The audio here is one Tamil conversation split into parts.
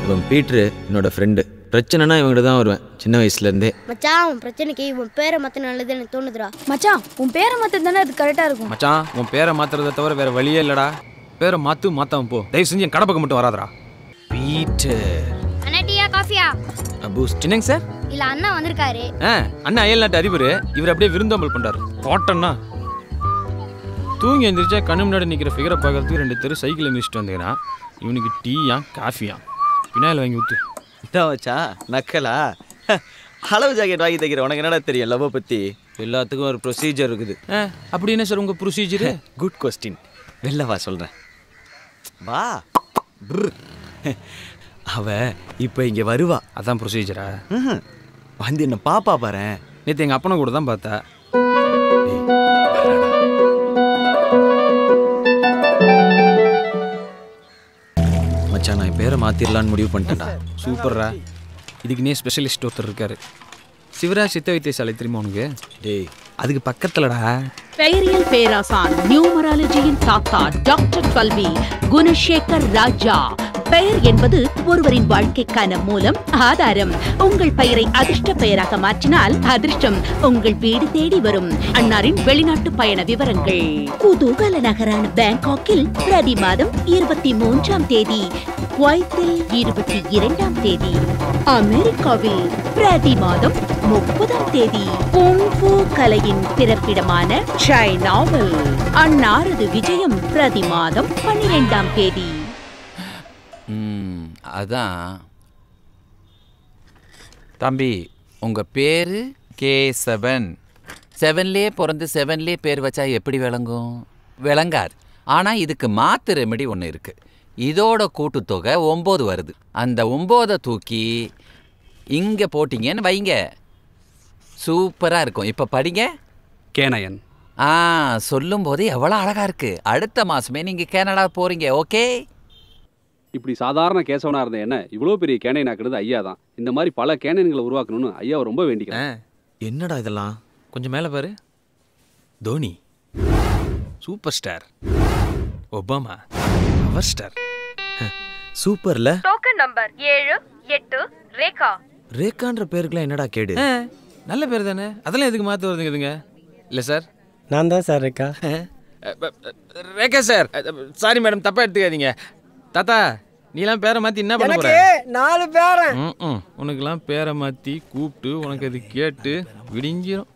இவன் பீட்ரு என்னோட ஃப்ரெண்டு பிரச்சனைனா இவங்கிட்ட தான் வருவேன் சின்ன வயசுலேருந்தே மச்சான் உன் பிரச்சனைக்கு உன் பேரை மத்த நல்லது எனக்கு தோணுதுடா மச்சான் உன் பேரை மாத்த தானே அது கரெக்டா இருக்கும் மச்சான் உன் பேரை மாத்துறதை தவிர வேற வழியே இல்லடா பேரை மாத்து மாத்தாம போ தயவு செஞ்சு என் கடை பக்கம் மட்டும் வராதடா பீட்டர் அண்ணா டீயா காஃபியா பூஸ்ட் என்னங்க சார் இல்ல அண்ணா வந்திருக்காரு ஆ அண்ணா அயல் நாட்டு அறிவுரு இவர் அப்படியே விருந்தோம்பல் பண்றாரு போட்டோன்னா தூங்கி எந்திரிச்சா கண்ணு முன்னாடி நிற்கிற ஃபிகரை பார்க்கறதுக்கு ரெண்டு தெரு சைக்கிளை மிதிச்சிட்டு வந்துக்கிறான் இவனுக்கு டீயா காஃபியா பின்னாயில் வாங்கி ஊற்று என்ன வச்சா நக்கலா அளவு ஜாக்கெட் வாங்கி தைக்கிற உனக்கு என்னடா தெரியும் லவ்வை பற்றி எல்லாத்துக்கும் ஒரு ப்ரொசீஜர் இருக்குது ஆ அப்படி என்ன சார் உங்கள் ப்ரொசீஜரு குட் கொஸ்டின் வெளில வா சொல்கிறேன் வா brr. அவ இப்போ இங்கே வருவா அதான் ப்ரொசீஜரா ம்ஹும். வந்து என்ன பாப்பா பாரேன் நேற்று எங்கள் அப்பனை கூட தான் பார்த்தா மச்சான் நான் என் பேரை மாத்திரலான்னு முடிவு பண்ணிட்டேன்டா சூப்பர்ரா இதுக்குன்னே ஸ்பெஷலிஸ்ட் ஒருத்தர் இருக்காரு சிவராஜ் சித்த வைத்தியசாலை தெரியுமா உனக்கு டேய் அதுக்கு பக்கத்துலடா பெயரியல் பேராசான் நியூமராலஜியின் தாத்தா டாக்டர் பல்வி குணசேகர் ராஜா பெயர் என்பது ஒருவரின் வாழ்க்கைக்கான மூலம் ஆதாரம் உங்கள் பெயரை அதிர்ஷ்ட பெயராக மாற்றினால் அதிர்ஷ்டம் உங்கள் வீடு தேடி வரும் அன்னாரின் வெளிநாட்டு பயண விவரங்கள் குதூகல நகரான பேங்காக்கில் பிரதி மாதம் இருபத்தி மூன்றாம் தேதி குவைத்தில் இருபத்தி இரண்டாம் தேதி அமெரிக்காவில் பிரதி மாதம் முப்பதாம் தேதி குங்ஃபு கலையின் பிறப்பிடமான சைனாவில் அன்னாரது விஜயம் பிரதி மாதம் பன்னிரெண்டாம் தேதி ம், அதான் தம்பி உங்க பேரு கேசவன் செவன்லேயே பிறந்து செவன்லேயே பேர் வச்சா எப்படி விளங்கும் விளங்காது ஆனா இதுக்கு மாத்து ரெமெடி ஒன்று இருக்கு இதோட கூட்டுத்தொகை ஒம்பது வருது அந்த ஒம்போதை தூக்கி இங்க போட்டீங்கன்னு வைங்க சூப்பரா இருக்கும் இப்ப படிங்க கேனயன் ஆ சொல்லும்போது எவ்வளோ அழகா இருக்கு அடுத்த மாசமே நீங்க கனடா போறீங்க ஓகே இப்படி சாதாரண கேசவனா இருந்த என்ன இவ்வளோ பெரிய கேனையன் ஆக்குறது ஐயா தான் இந்த மாதிரி பல கேனையன்களை உருவாக்கணும்னு ஐயாவை ரொம்ப வேண்டிக்கிறேன் என்னடா இதெல்லாம் கொஞ்சம் மேலே பாரு Dhoni super star Obama power star சூப்பர்ல டோக்கன் நம்பர் ஏழு எட்டு ரேகா ரேகான்ற பேருக்குலாம் என்னடா கேடு நல்ல பேர் தானே அதெல்லாம் எதுக்கு மாற்ற வருதுங்க இதுங்க இல்லை சார் நான் தான் சார் இருக்கா ரேகா சார் சாரி மேடம் தப்பா எடுத்துக்காதீங்க தாத்தா நீலாம் பேரை மாற்றி என்ன பண்ண போற நாலு பேரன் ம் உனக்கெல்லாம் பேரை மாற்றி கூப்பிட்டு உனக்கு அது கேட்டு விடிஞ்சிரும்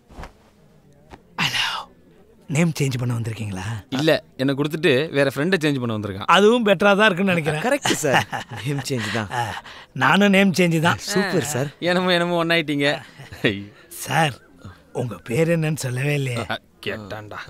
நேம் சேஞ்ச் பண்ண வந்திருக்கீங்களா இல்லை என்னை கொடுத்துட்டு வேற ஃப்ரெண்டை சேஞ்ச் பண்ண வந்திருக்கான் அதுவும் பெட்டரா தான் இருக்குன்னு நினைக்கிறேன் கரெக்ட் சார் நேம் சேஞ்ச் தான் நானும் நேம் சேஞ்ச் தான் சூப்பர் சார் என்னமோ என்னமோ ஒன்னாயிட்டீங்க சார் உங்க பேர் என்னன்னு சொல்லவே இல்லையே கேட்டான்டா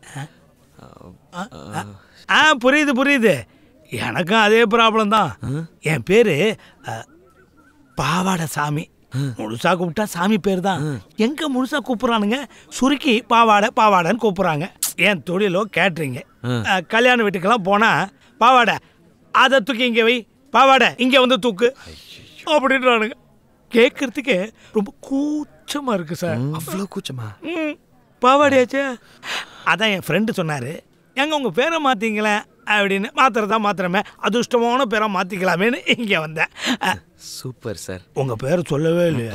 ஆ புரியுது புரியுது எனக்கும் அதே ப்ராப்ளம் தான் என் பேரு அ, பாவாடை சாமி முழுசா கூப்பிட்டா சாமி பேர் தான் எங்க முழுசா கூப்பிடுறானுங்க சுருக்கி பாவாடை பாவாடைன்னு கூப்பிடுறாங்க என் தொழிலோ கேட்ரிங்க கல்யாண வீட்டுக்கெல்லாம் போனா பாவாடை அதை தூக்கி இங்கே வை பாவாடை இங்கே வந்து தூக்கு அப்படின்றானுங்க கேட்கறதுக்கே ரொம்ப கூச்சமா இருக்கு சார் அவ்வளோ கூச்சமா ம் பாவாடியாச்சே அதான் என் ஃப்ரெண்டு சொன்னார் எங்க உங்கள் பேரை மாற்றிங்களேன் அப்படின்னு மாத்திரதா மாத்திரமே அதிர்ஷ்டமான பேரை மாற்றிக்கலாமேன்னு இங்கே வந்தேன் சூப்பர் சார் உங்கள் பேர் சொல்லவே இல்லையா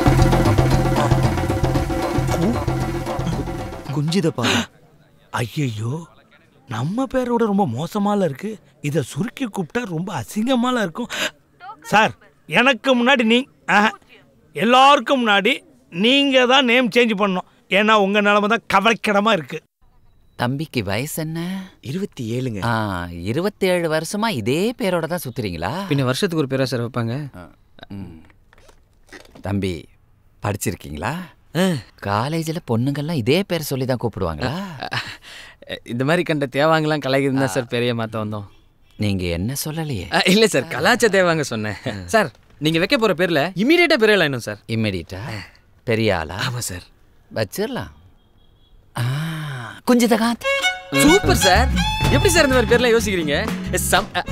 குஞ்சிதப்பா ஐயையோ நம்ம பேரோட ரொம்ப மோசமால இருக்கு இதை சுருக்கி கூப்பிட்டா ரொம்ப அசிங்கமால இருக்கும் சார் எனக்கு முன்னாடி நீ ஆஹா, எல்லாருக்கும் முன்னாடி நீங்கள் தான் நேம் சேஞ்ச் பண்ணணும் ஏன்னா உங்கள் நிலமை தான் கவலைக்கிடமாக இருக்குது தம்பிக்கு வயசு என்ன இருபத்தி ஏழுங்க ஆ இருபத்தேழு வருஷமா இதே பேரோட தான் சுத்துறீங்களா பின்ன வருஷத்துக்கு ஒரு பேரா சார் வைப்பாங்க ம். தம்பி படிச்சிருக்கீங்களா காலேஜில் பொண்ணுங்கள்லாம் இதே பேர் சொல்லி தான் கூப்பிடுவாங்களா இந்த மாதிரி கண்ட தேவாங்கலாம் கலாய்க்கு தான் சார் பெரிய மாற்ற வந்தோம் நீங்க என்ன சொல்லலையே அஹ், இல்ல சார் கலாச்ச தேவாங்க சொன்னேன் சார் நீங்க வைக்க போற பேர்ல இமீடியட்டா பேரே வேணும் சார் இம்மிடியட்டா பெரிய ஆளா ஆமா சார் வச்சிடலாம் குஞ்சிதகாந்த் சூப்பர் சார் எப்படி சார் இந்த மாதிரி பேர்லாம் யோசிக்கிறீங்க சம் அ-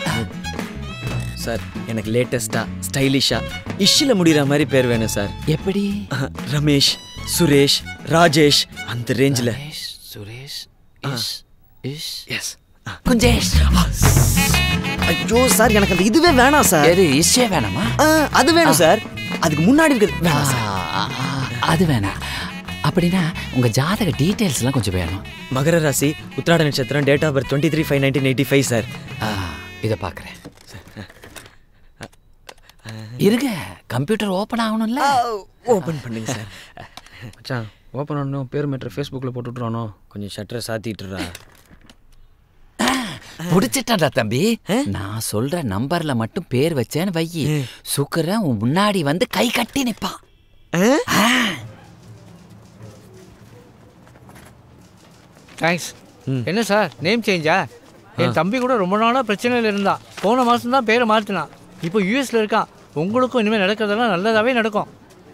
சார் எனக்கு லேட்டஸ்டா ஸ்டைலிஷா இஷ்ல முடிகிற மாதிரி பேர் வேணும் சார் எப்படி ரமேஷ் சுரேஷ் ராஜேஷ் அந்த ரேஞ்சில் ரமேஷ், சுரேஷ் இஷ் இஷ் எஸ் குஞ்சேஷ் ஐயோ சார் எனக்கு அந்த இதுவே வேணாம் சார் எது இஷ்டே வேணாமா ஆ, அது வேணும் சார் அதுக்கு முன்னாடி இருக்குது வேணாம் சார் ஆ, ஆ, அது வேணாம் அப்படின்னா உங்க ஜாதக டீட்டெயில்ஸ்லாம் கொஞ்சம் வேணும் மகர ராசி உத்திராட நட்சத்திரம் date of birth twenty three five nineteen eighty five sir ஆ, இதை பார்க்குறேன் இருங்க கம்ப்யூட்டர் ஓப்பன் ஆகணும்ல ஓப்பன் பண்ணுங்க சார் மச்சான் ஓப்பன் பண்ணணும் பேர் மீட்டர் ஃபேஸ்புக்கில் போட்டு விட்றானோ கொஞ்சம் ஷட்டரை சாத்திட்டுறா புடிச்சிட்டா தம்பி நான் சொல்ற நம்பர்ல மட்டும் பேர் வச்சேன்னு வையி சுக்கரன் உன் முன்னாடி வந்து கை கட்டி நிப்பான் ஆ. தேங்க்ஸ் என்ன சார் நேம் சேஞ்சா என் தம்பி கூட ரொம்ப நாளாக பிரச்சனையில் இருந்தான் போன மாதம் தான் பேரை மாற்றினான் இப்போ யூஎஸில் இருக்கான் உங்களுக்கும் இனிமேல் நடக்கிறதெல்லாம் நல்லதாகவே நடக்கும்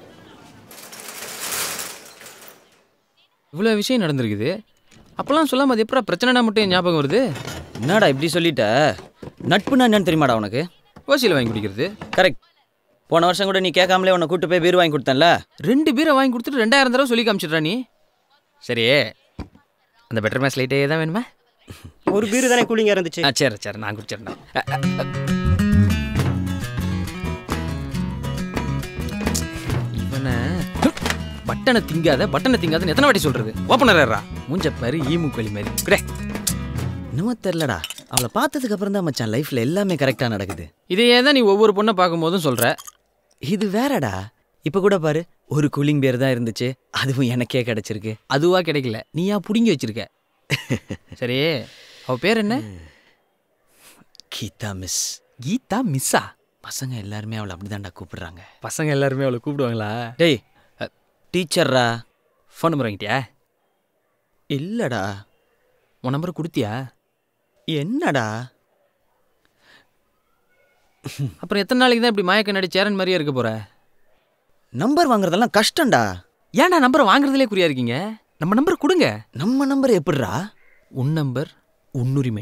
இவ்வளோ விஷயம் நடந்திருக்குது அப்போல்லாம் சொல்லாம அது எப்படா பிரச்சனைனா மட்டும் என் ஞாபகம் வருது என்னடா இப்படி சொல்லிட்ட நட்புனா என்னன்னு தெரியுமாடா உனக்கு ஓசியில் வாங்கி குடிக்கிறது கரெக்ட் போன வருஷம் கூட நீ கேட்காமலே உன்னை கூட்டு போய் பீர் வாங்கி கொடுத்தேன்ல ரெண்டு பீரை வாங்கி கொடுத்துட்டு ரெண்டாயிரம் தடவை சொல்லி காமிச்சிட்றா நீ சரி அந்த பெட்டர் மேட்ச் லைட்டே தான் வேணுமா ஒரு பீர் தானே கூலிங்கா இருந்துச்சு ஆ சரி சரி நான் குடிச்சிடுறேன் இவனை பட்டனை திங்காத பட்டனை திங்காதன்னு எத்தனை வாட்டி சொல்றது ஓப்பனரா மூஞ்ச பாரு ஈமு கோழி மாதிரி குடே என்னமோ தெரிலடா அவளை பார்த்ததுக்கு அப்புறம் தான் மச்சான் லைஃப்ல எல்லாமே கரெக்டாக நடக்குது இதையே தான் நீ ஒவ்வொரு பொண்ணை பார்க்கும்போதும் சொல்ற இது வேறடா இப்போ கூட பாரு ஒரு கூலிங் பேர் தான் இருந்துச்சு அதுவும் எனக்கே கிடைச்சிருக்கு அதுவா கிடைக்கல நீயா புடுங்கி வச்சிருக்க சரி அவ பேர் என்ன கீதா மிஸ் கீதா மிஸ்ஸா பசங்க எல்லாருமே அவளை அப்படிதான்டா கூப்பிடுறாங்க பசங்க எல்லாருமே அவளை கூப்பிடுவாங்களா டேய் டீச்சர்ரா ஃபோன் நம்பர் வாங்கிட்டியா இல்லடா உன் நம்பர் கொடுத்தியா என்னடா அப்புறம் எத்தனை நாளைக்கு தான் இப்படி மயக்க நடி சேரன் மாதிரியே இருக்க போற நம்பர் வாங்குறதெல்லாம் கஷ்டம்டா ஏன்டா நம்பரை வாங்குறதுலே குறியா இருக்கீங்க நம்ம நம்பர் கொடுங்க நம்ம நம்பர் எப்படிடா உன் நம்பர் உன்னுரிமை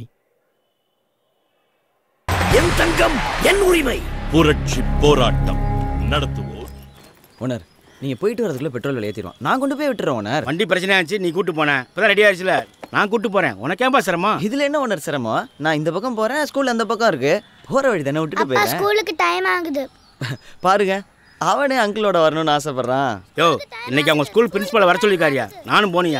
என் தங்கம் என் உரிமை புரட்சி போராட்டம் நடத்துவோம் ஓனர் நீங்கள் போயிட்டு வரதுக்குள்ள பெட்ரோல் விலை ஏற்றிடுவோம் நான் கொண்டு போய் விட்டுறேன் ஓனர் வண்டி பிரச்சனை ஆச்சு நீ கூட்டு போனேன் இப்பதான் ரெடி ஆயிடுச்சுல நான் கூட்டு போறேன் உனக்கேம்பா சிரமம் இதில் என்ன ஓனர் சிரமம் நான் இந்த பக்கம் போகிறேன் ஸ்கூல் அந்த பக்கம் இருக்கு போகிற வழி தானே விட்டுட்டு அப்பா போயிடுறேன் ஸ்கூலுக்கு டைம் ஆகுது பாருங்க அவனே அங்கிளோட வரணும்னு ஆசைப்படுறான் யோ இன்னைக்கு அவங்க ஸ்கூல் பிரின்சிபலை வர சொல்லிருக்காரியா நானும் போனியா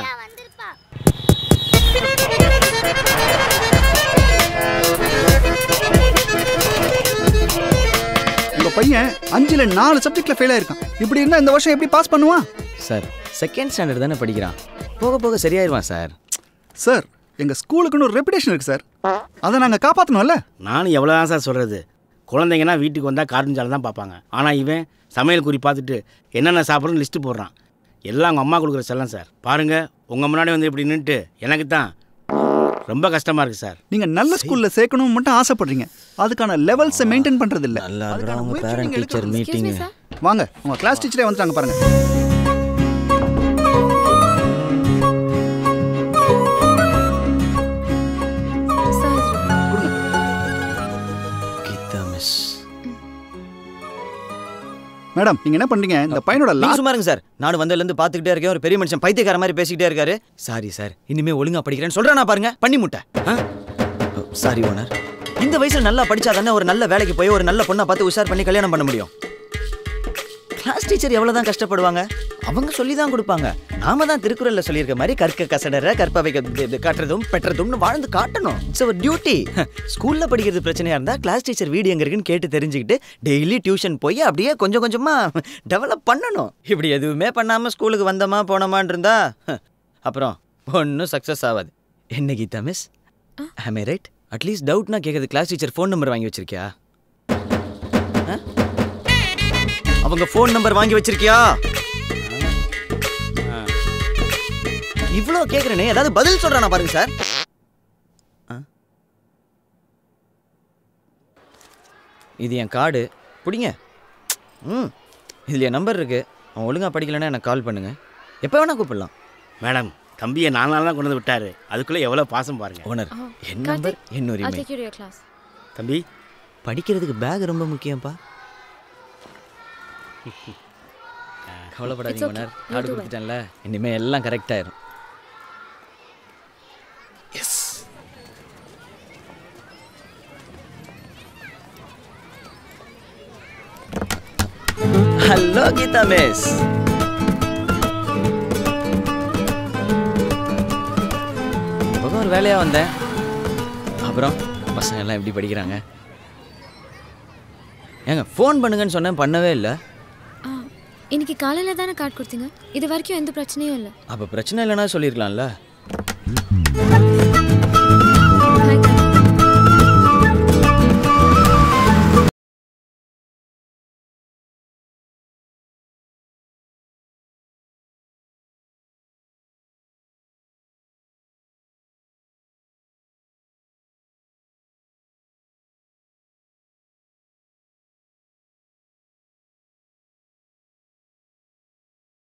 உங்க பையன் அஞ்சுல நாலு சப்ஜெக்ட்ல ஃபெயில் ஆயிருக்கான் இப்படி இருந்தா இந்த வருஷம் எப்படி பாஸ் பண்ணுவான் சார் செகண்ட் ஸ்டாண்டர்ட் தானே படிக்கிறான் போக போக சரியாயிருவான் சார் சார் எங்க ஸ்கூலுக்குன்னு ஒரு ரெப்புடேஷன் இருக்கு சார் அதை நாங்க காப்பாத்தணும்ல நானும் எவ்வளோதான் சார் சொல்கிறது குழந்தைங்கன்னா வீட்டுக்கு வந்தால் கார்ட்டூன் சேனல் தான் பார்ப்பாங்க ஆனால் இவன் சமையல் குறி பார்த்துட்டு என்னென்ன சாப்பிட்றன்னு லிஸ்ட்டு போடுறான் எல்லாம் அவங்க அம்மா கொடுக்குற செல்லம் சார் பாருங்கள் உங்கள் முன்னாடி வந்து இப்படி நின்றுட்டு எனக்கு தான் ரொம்ப கஷ்டமாக இருக்குது சார் நீங்க நல்ல ஸ்கூல்ல சேர்க்கணும் மட்டும் ஆசைப்படுறீங்க அதுக்கான லெவல்ஸை மெயின்டைன் பண்றது இல்ல நல்லா இருக்கிற அவங்க பேரண்ட் டீச்சர் மீட்டிங் வாங்க உங்க கிளாஸ் டீச்சரே வந்துட்டாங்க பாருங்க கீதா மிஸ் மேடம் நீங்க என்ன பண்றீங்க இந்த பையனோட நீங்க லாஸ்ட் சும்மா இருங்க சார் நானும் வந்ததுலேருந்து பார்த்துக்கிட்டே இருக்கேன் ஒரு பெரிய மனுஷன் பைத்தியக்கார மாதிரி பேசிக்கிட்டே இருக்காரு சாரி சார் இனிமே ஒழுங்கா படிக்கிறேன்னு சொல்றேன் பாருங்க பண்ணி முட்டை சாரி ஓனர் இந்த வயசுல நல்லா படிச்சா தானே ஒரு நல்ல வேலைக்கு போய் ஒரு நல்ல பொண்ணை பார்த்து உஷார் பண்ணி கல்யாணம் பண்ண முடியும் கிளாஸ் டீச்சர் எவ்வளவுதான் கஷ்டப்படுவாங்க அவங்க சொல்லி தான் கொடுப்பாங்க நாம தான் திருக்குறள்ல சொல்லியிருக்க மாதிரி கற்க கசடர கற்பவை க- கற்றதும் பெற்றதும்னு வாழ்ந்து காட்டணும் இட்ஸ் அவர் டியூட்டி ஸ்கூல்ல படிக்கிறது பிரச்சனையா இருந்தா கிளாஸ் டீச்சர் வீடு எங்க இருக்குன்னு கேட்டு தெரிஞ்சுக்கிட்டு டெய்லி டியூஷன் போய் அப்படியே கொஞ்சம் கொஞ்சமா டெவலப் பண்ணணும் இப்படி எதுவுமே பண்ணாம ஸ்கூலுக்கு வந்தோமா போனோமான்னு இருந்தா ஹ, அப்புறம் ஒன்றும் சக்ஸஸ் ஆகாது என்ன Geetha miss I right at least டவுட்னா கேட்கறது கிளாஸ் டீச்சர் ஃபோன் நம்பர் வாங்கி வச்சிருக்கியா ஆ? அவங்க ஃபோன் நம்பர் வாங்கி வச்சிருக்கியா இவ்வளோ கேட்குறேனே ஏதாவது பதில் சொல்றானா பாருங்க சார் ஆ? இது என் கார்டு பிடிங்க ம் இதில் என் நம்பர் இருக்கு அவன் ஒழுங்கா படிக்கலைன்னா எனக்கு கால் பண்ணுங்க எப்போ வேணா கூப்பிடலாம் மேடம் தம்பியை நாலு நாள் தான் கொண்டு வந்து விட்டாரு அதுக்குள்ளே எவ்வளோ பாசம் பாருங்க ஓனர் என் நம்பர் என் உரிமை தம்பி படிக்கிறதுக்கு பேக் ரொம்ப முக்கியம்ப்பா கவலைப்படாதீங்க ஓனர் கார்டு கொடுத்துட்டேன்ல இனிமே எல்லாம் கரெக்ட் ஆயிரும் எஸ் ஹலோ கீதா மிஸ் இந்த பக்கம் ஒரு வேலையாக வந்தேன் அப்புறம் பசங்க எல்லாம் எப்படி படிக்கிறாங்க ஏங்க ஃபோன் பண்ணுங்கன்னு சொன்னேன் பண்ணவே இல்லை இன்னைக்கு காலையில் தானே கார்டு கொடுத்தீங்க இது வரைக்கும் எந்த பிரச்சனையும் இல்லை அப்போ பிரச்சனை இல்லைன்னா சொல்லியிருக்கலாம்ல